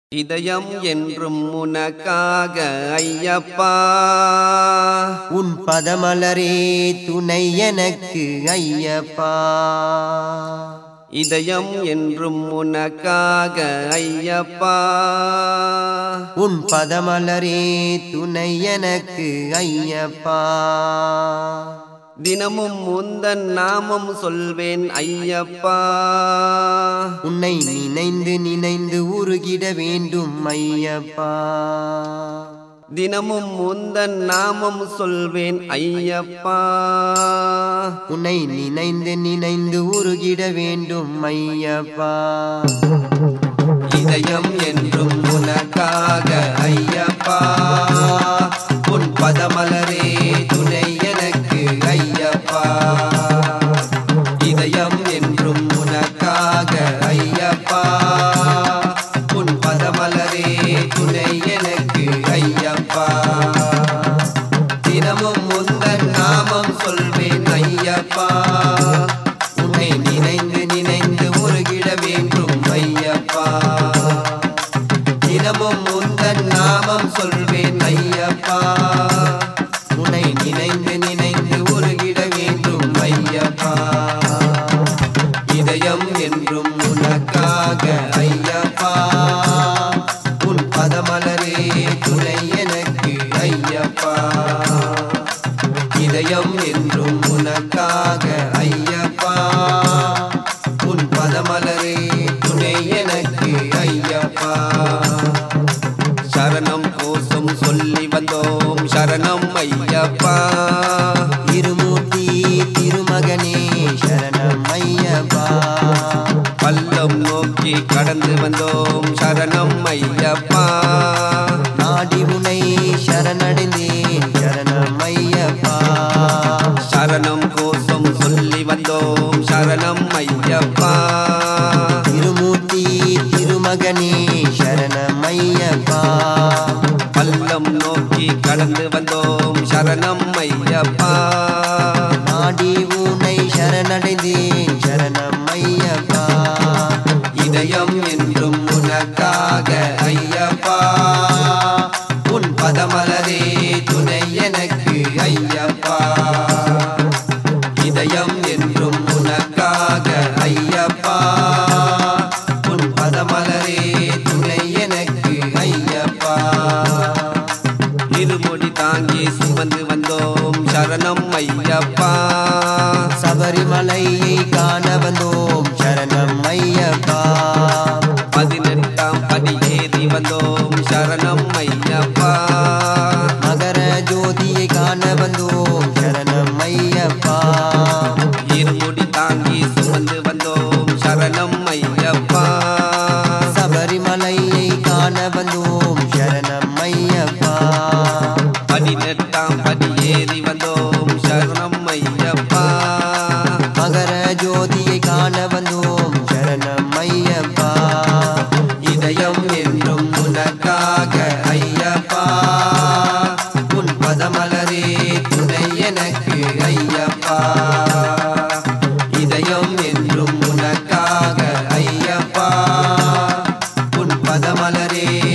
இதயம் என்றும் உனக்காக ஐயப்பா உன் பதமலரே துணை எனக்கு ஐயப்பா இதயம் என்றும் உனக்காக ஐயப்பா உன் பதமலரே துணை எனக்கு ஐயப்பா தினமும் உந்தன் நாமம் சொல்வேன் ஐயப்பா உன்னை நினைந்து நினைந்து உருகிட வேண்டும் ஐயப்பா தினமும் உந்தன் நாமம் சொல்வேன் ஐயப்பா உன்னை நினைந்து நினைந்து உருகிட வேண்டும் ஐயப்பா இதயம் என்றும் உனக்காக ஐயப்பா உன் பதமலரே துணை எனக்கு ஐயப்பா இதயம் என்றும் உனக்காக ஐயப்பா உன் பதமலரே துணை எனக்கு ஐயப்பா தினமும் உந்தன் நாமம் சொல்வேன் ஐயப்பா உன்னை நினைந்து நினைந்து உருகிட வேண்டும் ஐயப்பா தினமும் உந்தன் நாமம் சொல்வேன் ஐயப்பா உன்னை நினைந்து நினைந்து உருகிட வேண்டும் ஐயப்பா இதயம் என்றும் உனக்காக ஐயப்பா உன் பதமலரே துணை எனக்கு ஐயப்பா இதயம் என்றும் உனக்காக ஐயப்பா உன் பதமலரே துணை எனக்கு ஐயப்பா சரணம் கோசம் சொல்லி வந்தோம் சரணம் ஐயப்பா திருமூர்த்தி திருமகனே சரணம் ஐயப்பா பல்லம் நோக்கி கடந்து வந்தோம் சரணம் ஐயப்பா நாடி உனை சரணடைந்தேன் சரணம் ஐயப்பா சரணம் கோசம் சொல்லி வந்தோம் சரணம் ஐயப்பா திருமூர்த்தி திருமகனே சரணம் ஐயப்பா பல்லம் நோக்கி கடந்து வந்தோம் சரணம் ஐயப்பா நாடி உனை சரணடைந்தேன் சரணம் ஐயப்பா இதயம் என்றும் உனக்காக ஐயப்பா உன் பதமலரே துணை எனக்கு ஐயப்பா இதயம் என்றும் உனக்காக ஐயப்பா உன் பதமலரே துணை எனக்கு ஐயப்பா இருமுடி தாங்கி சுமந்து வந்தோம் சரணம் ஐயப்பா சபரிமலையை காண வந்தோம் சரணம் ஐயப்பா பதினெட்டாம் படி ஏறி வந்தோம் சரணம் ஐயப்பா மகர ஜோதியை காண வந்தோம் சரணம் ஐயப்பா இருமுடி தாங்கி சுமந்து வந்தோம் சரணம் ஐயப்பா சபரிமலையை காண வந்தோம் சரணம் ஐயப்பா பதினெட்டாம் படி ஏறி வந்தோம் சரணம் ஐயப்பா மகர ஜோதியை காண வந்தோம் சரணம் ஐயப்பா இதயம் என்றும் உனக்காக ஐயப்பா உன் பதமலரே துணை எனக்கு ஐயப்பா இதயம் என்றும் உனக்காக ஐயப்பா உன் பதமலரே